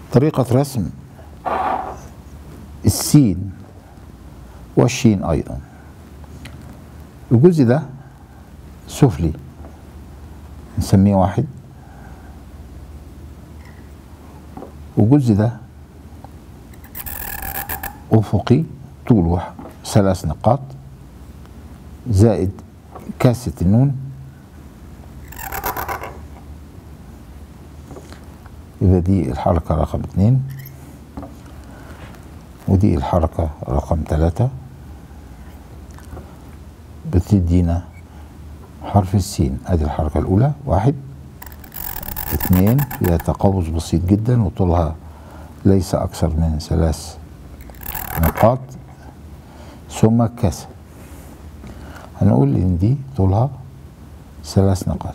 طريقة رسم السين والشين أيضا الجزء ده سفلي نسميه واحد والجزء ده أفقي طوله ثلاث نقاط زائد كاسة النون يبقى دي الحركة رقم اتنين ودي الحركة رقم ثلاثة بتدينا حرف السين ادي الحركة الأولى واحد اثنين فيها تقوس بسيط جدا وطولها ليس أكثر من ثلاث نقاط ثم كسر هنقول إن دي طولها ثلاث نقاط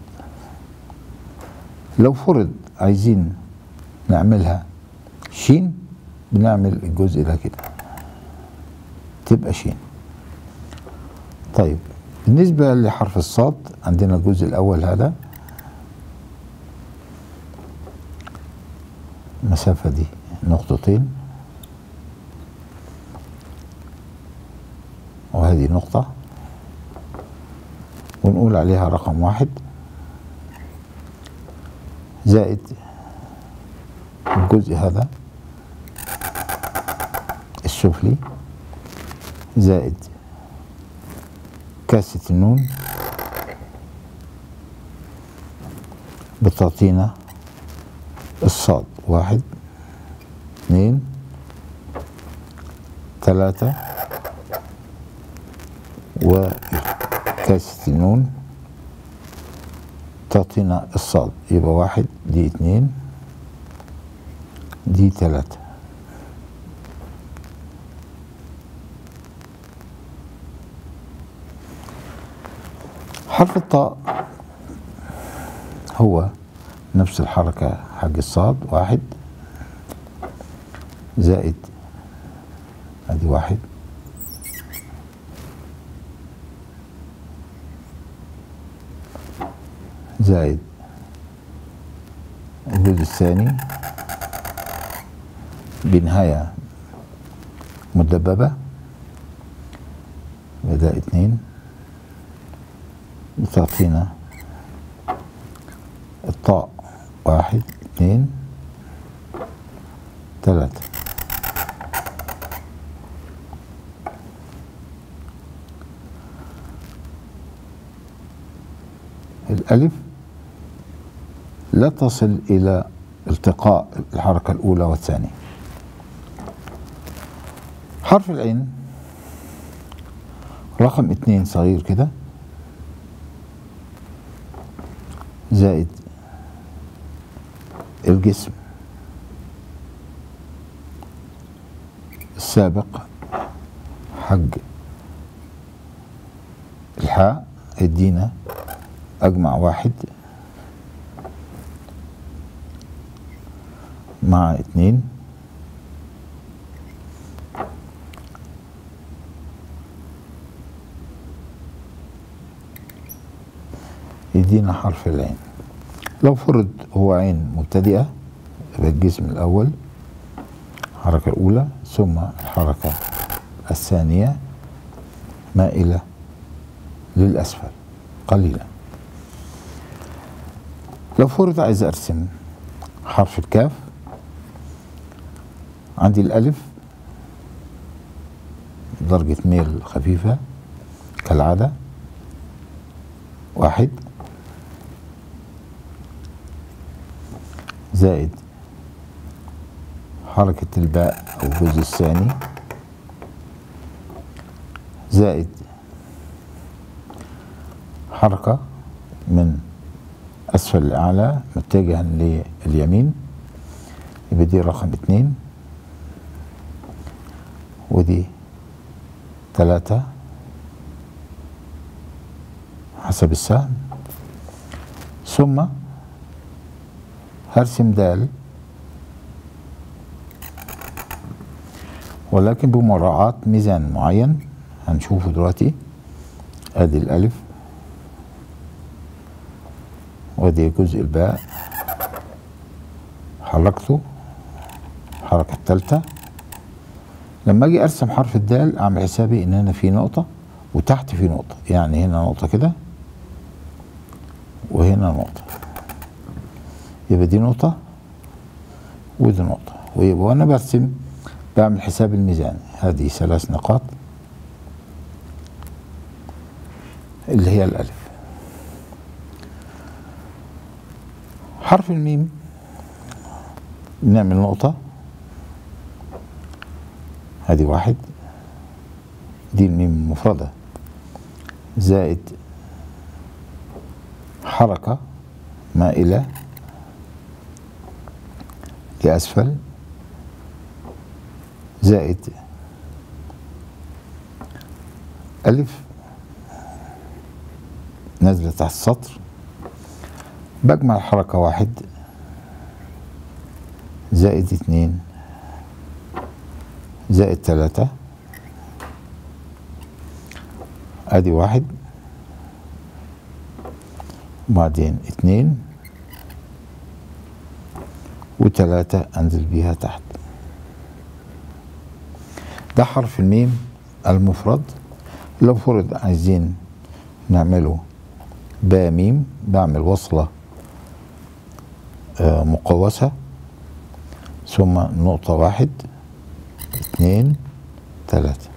لو فرض عايزين نعملها شين بنعمل الجزء ده كده تبقى شين طيب بالنسبة لحرف الصاد عندنا الجزء الأول هذا المسافة دي نقطتين وهذه نقطة ونقول عليها رقم واحد زائد الجزء هذا السفلي زائد كاسة النون بتعطينا الصاد واحد اثنين ثلاثة وكاسة النون تعطينا الصاد يبقى واحد دي اتنين دي تلاتة حرف الطاء هو نفس الحركة حق الصاد واحد زائد ادي واحد زائد الجزء الثاني بنهاية مدببة بدأ اتنين بتعطينا الطاء واحد اتنين تلاتة الألف لا تصل إلى التقاء الحركة الأولى والثانية حرف العين رقم اتنين صغير كده زائد الجسم السابق حق الحاء يدينا أجمع واحد مع اتنين يدينا حرف العين لو فرض هو عين مبتدئة يبقى الجسم الأول الحركة الأولى ثم الحركة الثانية مائلة للأسفل قليلا لو فرض عايز أرسم حرف الكاف عندي الألف درجة ميل خفيفة كالعادة واحد زائد حركة الباء أو الجزء الثاني زائد حركة من أسفل لأعلى متجها لليمين يبقى دي رقم اتنين ودي تلاتة حسب السهم ثم هرسم دال ولكن بمراعاة ميزان معين هنشوفه دلوقتي ادي الالف وادي جزء الباء حركته الحركة الثالثة لما اجي ارسم حرف الدال اعمل حسابي ان هنا في نقطة وتحت في نقطة يعني هنا نقطة كده وهنا نقطة يبقى دي نقطة ودي نقطة ويبقى وانا برسم بعمل حساب الميزان هذه ثلاث نقاط اللي هي الألف حرف الميم نعمل نقطة هذه واحد دي الميم المفردة زائد حركة مائلة لأسفل زائد ألف نازلة تحت السطر بجمع الحركة واحد زائد اتنين زائد تلاتة ادي واحد وبعدين اتنين وتلاتة انزل بيها تحت ده حرف الميم المفرد لو فرض عايزين نعمله با ميم بعمل وصلة آه، مقوسة ثم نقطة واحد اتنين تلاتة